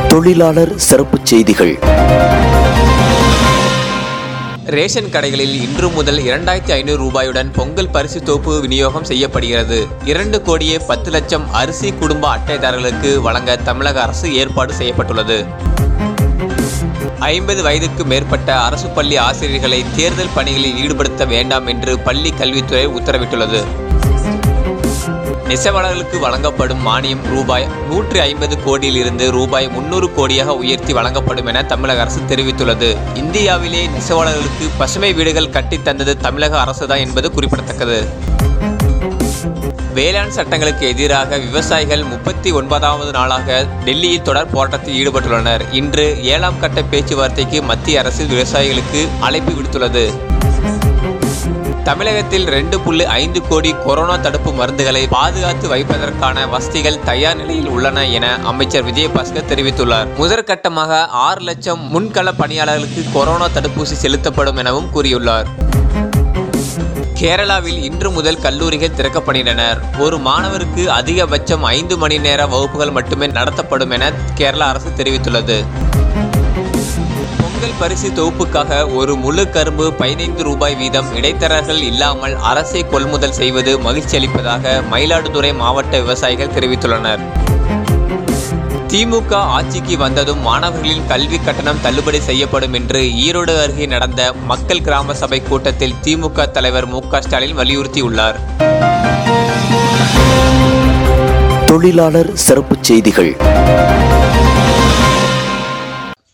தொழிலாளர் சிறப்புச் செய்திகள் ரேஷன் கடைகளில் இன்று முதல் இரண்டாயிரத்தி ஐநூறு ரூபாயுடன் பொங்கல் பரிசு தொகுப்பு விநியோகம் செய்யப்படுகிறது இரண்டு கோடியே பத்து லட்சம் அரிசி குடும்ப அட்டைதாரர்களுக்கு வழங்க தமிழக அரசு ஏற்பாடு செய்யப்பட்டுள்ளது ஐம்பது வயதுக்கு மேற்பட்ட அரசு பள்ளி ஆசிரியர்களை தேர்தல் பணிகளில் ஈடுபடுத்த வேண்டாம் என்று பள்ளி கல்வித்துறை உத்தரவிட்டுள்ளது நெசவாளர்களுக்கு வழங்கப்படும் மானியம் ரூபாய் நூற்றி ஐம்பது கோடியிலிருந்து ரூபாய் முன்னூறு கோடியாக உயர்த்தி வழங்கப்படும் என தமிழக அரசு தெரிவித்துள்ளது இந்தியாவிலே நெசவாளர்களுக்கு பசுமை வீடுகள் கட்டித் தந்தது தமிழக அரசுதான் என்பது குறிப்பிடத்தக்கது வேளாண் சட்டங்களுக்கு எதிராக விவசாயிகள் முப்பத்தி ஒன்பதாவது நாளாக டெல்லியில் தொடர் போராட்டத்தில் ஈடுபட்டுள்ளனர் இன்று ஏழாம் கட்ட பேச்சுவார்த்தைக்கு மத்திய அரசு விவசாயிகளுக்கு அழைப்பு விடுத்துள்ளது தமிழகத்தில் ரெண்டு புள்ளி ஐந்து கோடி கொரோனா தடுப்பு மருந்துகளை பாதுகாத்து வைப்பதற்கான வசதிகள் தயார் நிலையில் உள்ளன என அமைச்சர் விஜயபாஸ்கர் தெரிவித்துள்ளார் முதற்கட்டமாக ஆறு லட்சம் முன்கள பணியாளர்களுக்கு கொரோனா தடுப்பூசி செலுத்தப்படும் எனவும் கூறியுள்ளார் கேரளாவில் இன்று முதல் கல்லூரிகள் திறக்கப்படுகின்றனர் ஒரு மாணவருக்கு அதிகபட்சம் ஐந்து மணி நேர வகுப்புகள் மட்டுமே நடத்தப்படும் என கேரளா அரசு தெரிவித்துள்ளது பொங்கல் பரிசு தொகுப்புக்காக ஒரு முழு கரும்பு பதினைந்து ரூபாய் வீதம் இடைத்தரகர்கள் இல்லாமல் அரசை கொள்முதல் செய்வது மகிழ்ச்சி அளிப்பதாக மயிலாடுதுறை மாவட்ட விவசாயிகள் தெரிவித்துள்ளனர் திமுக ஆட்சிக்கு வந்ததும் மாணவர்களின் கல்வி கட்டணம் தள்ளுபடி செய்யப்படும் என்று ஈரோடு அருகே நடந்த மக்கள் கிராம சபை கூட்டத்தில் திமுக தலைவர் மு க ஸ்டாலின் வலியுறுத்தியுள்ளார் தொழிலாளர் சிறப்புச் செய்திகள்